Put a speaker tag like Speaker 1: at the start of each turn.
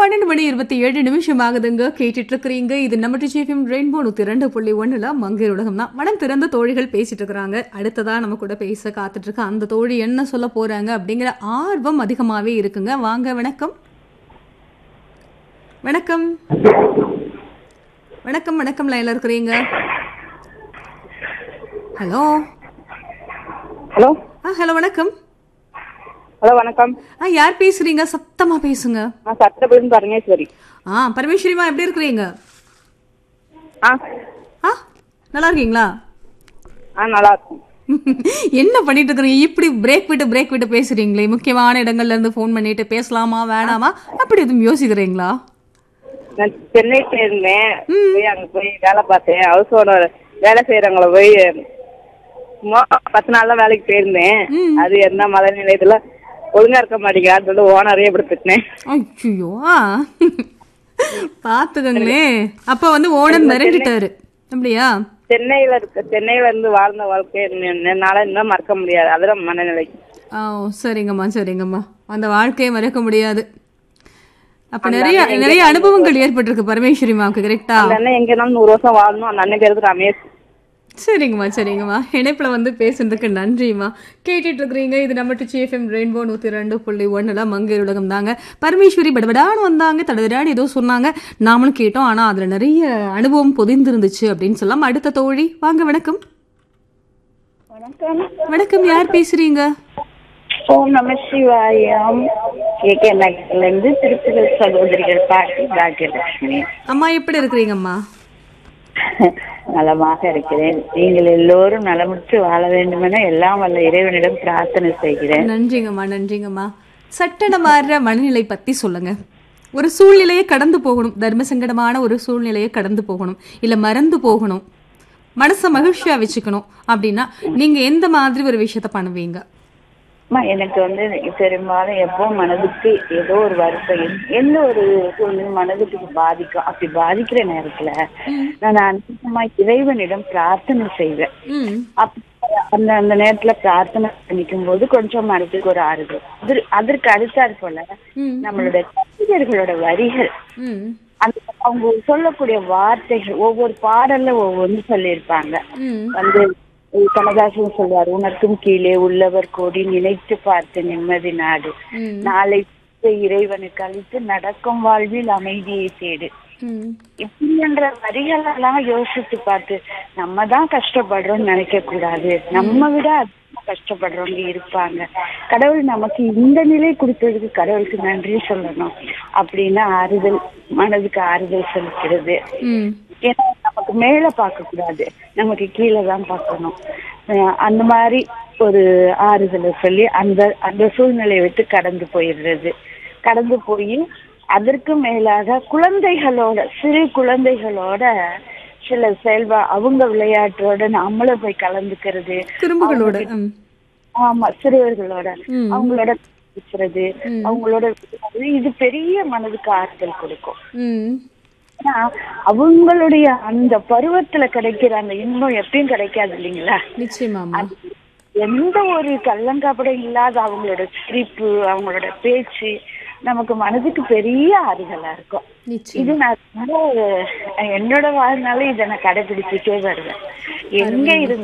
Speaker 1: பன்னெண்டு மணி இருபத்தி ஏழு நிமிஷம் ஆகுதுங்க கேட்டுட்டு இருக்கிறீங்க இது நம்ம டிஜிஎஃப்எம் ரெயின்போ நூத்தி ரெண்டு புள்ளி ஒண்ணுல மங்கேர் உலகம் தான் மனம் திறந்த தோழிகள் பேசிட்டு இருக்கிறாங்க அடுத்ததா நம்ம கூட பேச காத்துட்டு இருக்க அந்த தோழி என்ன சொல்ல போறாங்க அப்படிங்கிற ஆர்வம் அதிகமாவே இருக்குங்க வாங்க வணக்கம் வணக்கம் வணக்கம் வணக்கம் லைன்ல இருக்கிறீங்க ஹலோ
Speaker 2: ஹலோ
Speaker 1: ஆ ஹலோ வணக்கம்
Speaker 2: ஹலோ வணக்கம்
Speaker 1: ஆ யார் பேசுறீங்க சத்தமா பேசுங்க
Speaker 2: நான் சட்டப்படின்னு பரமேஸ்வரி
Speaker 1: ஆ பரமேஸ்வரிமா எப்படி இருக்கிறீங்க
Speaker 2: ஆ
Speaker 1: ஆ நல்லா இருக்கீங்களா
Speaker 2: ஆ நல்லா இருக்கும்
Speaker 1: என்ன பண்ணிட்டு இருக்கீங்க இப்படி பிரேக் விட்டு பிரேக் விட்டு பேசுறீங்களே முக்கியமான இடங்கள்ல இருந்து ஃபோன் பண்ணிட்டு பேசலாமா வேணாமா அப்படி எதுவும் யோசிக்கிறீங்களா
Speaker 2: நான் சென்னை போயிருந்தேன் போய் அங்க போய் வேலை பார்த்தேன் ஹவுஸ் ஓனர் வேலை செய்யறவங்கள போய் சும்மா பத்து நாள் தான் வேலைக்கு போயிருந்தேன் அது என்ன மழை நிலையத்துல ஒழுங்கா இருக்க மாட்டேங்கிறான்னு சொல்லி ஓனரே இப்படி திட்டினேன்
Speaker 1: ஐயோ பாத்துக்கங்களே அப்ப வந்து ஓனர் மிரண்டிட்டாரு அப்படியா
Speaker 2: சென்னையில இருக்க சென்னையில இருந்து வாழ்ந்த வாழ்க்கை என்னால இன்னும் மறக்க முடியாது அதுதான் மனநிலை
Speaker 1: ஆ ஓ, சரிங்கம்மா சரிங்கம்மா அந்த வாழ்க்கையை மறக்க முடியாது அப்ப நிறைய நிறைய அனுபவங்கள் ஏற்பட்டிருக்கு பரமேஸ்வரிமாவுக்கு கரெக்டா
Speaker 2: அந்த அண்ணன் எங்க இருந்தாலும் நூறு வருஷம் வாழணும் அந்த அண்ணன் பேருக்கு ரமேஷ்
Speaker 1: சரிங்கம்மா சரிங்கம்மா இணைப்புல வந்து பேசுனதுக்கு நன்றிம்மா கேட்டுட்டு இருக்கிறீங்க இது நம்ம டிச்சிஎஃப்எம் ரெயின்போ நூத்தி ரெண்டு புள்ளி ஒண்ணுல மங்கேர் உலகம் தாங்க பரமேஸ்வரி படபடான்னு வந்தாங்க தடதடான்னு ஏதோ சொன்னாங்க நாமளும் கேட்டோம் ஆனா அதுல நிறைய அனுபவம் பொதிந்திருந்துச்சு அப்படின்னு சொல்லலாம் அடுத்த தோழி வாங்க வணக்கம்
Speaker 3: வணக்கம்
Speaker 1: வணக்கம் யார் பேசுறீங்க
Speaker 3: ஓம் நம சிவாயம் கே கே நகர்ல இருந்து திருப்புகள் சகோதரிகள் பாட்டி பாக்கியலட்சுமி
Speaker 1: அம்மா எப்படி இருக்கிறீங்கம்மா
Speaker 3: நலமாக இருக்கிறேன் நீங்கள் எல்லோரும் நலமுற்று வாழ வேண்டுமென எல்லாம் வல்ல இறைவனிடம் பிரார்த்தனை செய்கிறேன்
Speaker 1: நன்றிங்கம்மா நன்றிங்கம்மா சட்டன மாறுற மனநிலை பத்தி சொல்லுங்க ஒரு சூழ்நிலையை கடந்து போகணும் தர்ம சங்கடமான ஒரு சூழ்நிலையை கடந்து போகணும் இல்ல மறந்து போகணும் மனசை மகிழ்ச்சியா வச்சுக்கணும் அப்படின்னா நீங்க எந்த மாதிரி ஒரு விஷயத்த பண்ணுவீங்க
Speaker 3: அம்மா, எனக்கு வந்து பெரும்பாலும் எப்போ மனதுக்கு ஏதோ ஒரு வருத்தம் எந்த ஒரு சூழ்நிலை மனதுக்கு பாதிக்கும் அப்படி பாதிக்கிற நேரத்துல நான் அநேகமா இறைவனிடம் பிரார்த்தனை செய்வேன்
Speaker 1: ம்
Speaker 3: அப்ப அந்த அந்த நேரத்துல பிரார்த்தனை பண்ணிக்கும் போது கொஞ்சம் மனதுக்கு ஒரு ஆறுதல் அதற்கு- அதற்கு அடுத்தாற் போல
Speaker 1: ம்.
Speaker 3: நம்மளுடைய கவிஞர்களோட வரிகள்
Speaker 1: ம்
Speaker 3: அந்த அவங்க சொல்லக்கூடிய வார்த்தைகள் ஒவ்வொரு பாடல்ல ஒவ்வொன்று சொல்லியிருப்பாங்க
Speaker 1: ம்
Speaker 3: வந்து அஹ் கண்ணதாசன் சொல்வார் உனக்கும் கீழே உள்ளவர் கோடி நினைத்து பார்த்து நிம்மதி நாடு
Speaker 1: ம்
Speaker 3: நாளை இறைவனுக்கு அளித்து நடக்கும் வாழ்வில் அமைதியை தேடு
Speaker 1: ம்
Speaker 3: இப்படின்ற வரிகள் எல்லாம் யோசித்து பார்த்து நம்ம தான் கஷ்டப்படுறோம்னு நினைக்க கூடாது நம்ம விட அதிகமா கஷ்டப்படுறவங்க இருப்பாங்க கடவுள் நமக்கு இந்த நிலை கொடுத்ததுக்கு கடவுளுக்கு நன்றி சொல்லணும் அப்படின்னு ஆறுதல் மனதுக்கு ஆறுதல் செலுத்துறது
Speaker 1: ம்
Speaker 3: ஏன்னா நமக்கு மேல பார்க்க கூடாது நமக்கு கீழே தான் பார்க்கணும் அஹ் அந்த மாதிரி ஒரு ஆறுதலை சொல்லி அந்த அந்த சூழ்நிலையை விட்டு கடந்து போயிடுறது கடந்து போய் அதற்கு மேலாக குழந்தைகளோட சிறு குழந்தைகளோட சில செயல்பா அவங்க விளையாட்டோட நம்மளும் போய் கலந்துக்கிறது
Speaker 1: குறும்புகளோட ம்
Speaker 3: ஆமா சிறுவர்களோட
Speaker 1: ம்.
Speaker 3: அவங்களோட பேசுறது அவங்களோட விளையாடுறது, இது பெரிய மனதுக்கு ஆறுதல் கொடுக்கும்
Speaker 1: ம்
Speaker 3: ஆனா அவங்களுடைய அந்த பருவத்துல கிடைக்கிற அந்த இன்பம் எப்பயும் கிடைக்காது இல்லைங்களா
Speaker 1: நிச்சயமாம்மா
Speaker 3: எந்த ஒரு கள்ளங்காப்படம் இல்லாத அவங்களோட சிரிப்பு அவங்களோட பேச்சு நமக்கு மனதுக்கு பெரிய ஆறுதலா இருக்கும்
Speaker 1: நிச்சயம்
Speaker 3: இது நான் ரொம்ப என்னோட வாழ்நாள இதை நான் கடைபிடிச்சிட்டே வருவேன் எங்க இருந்து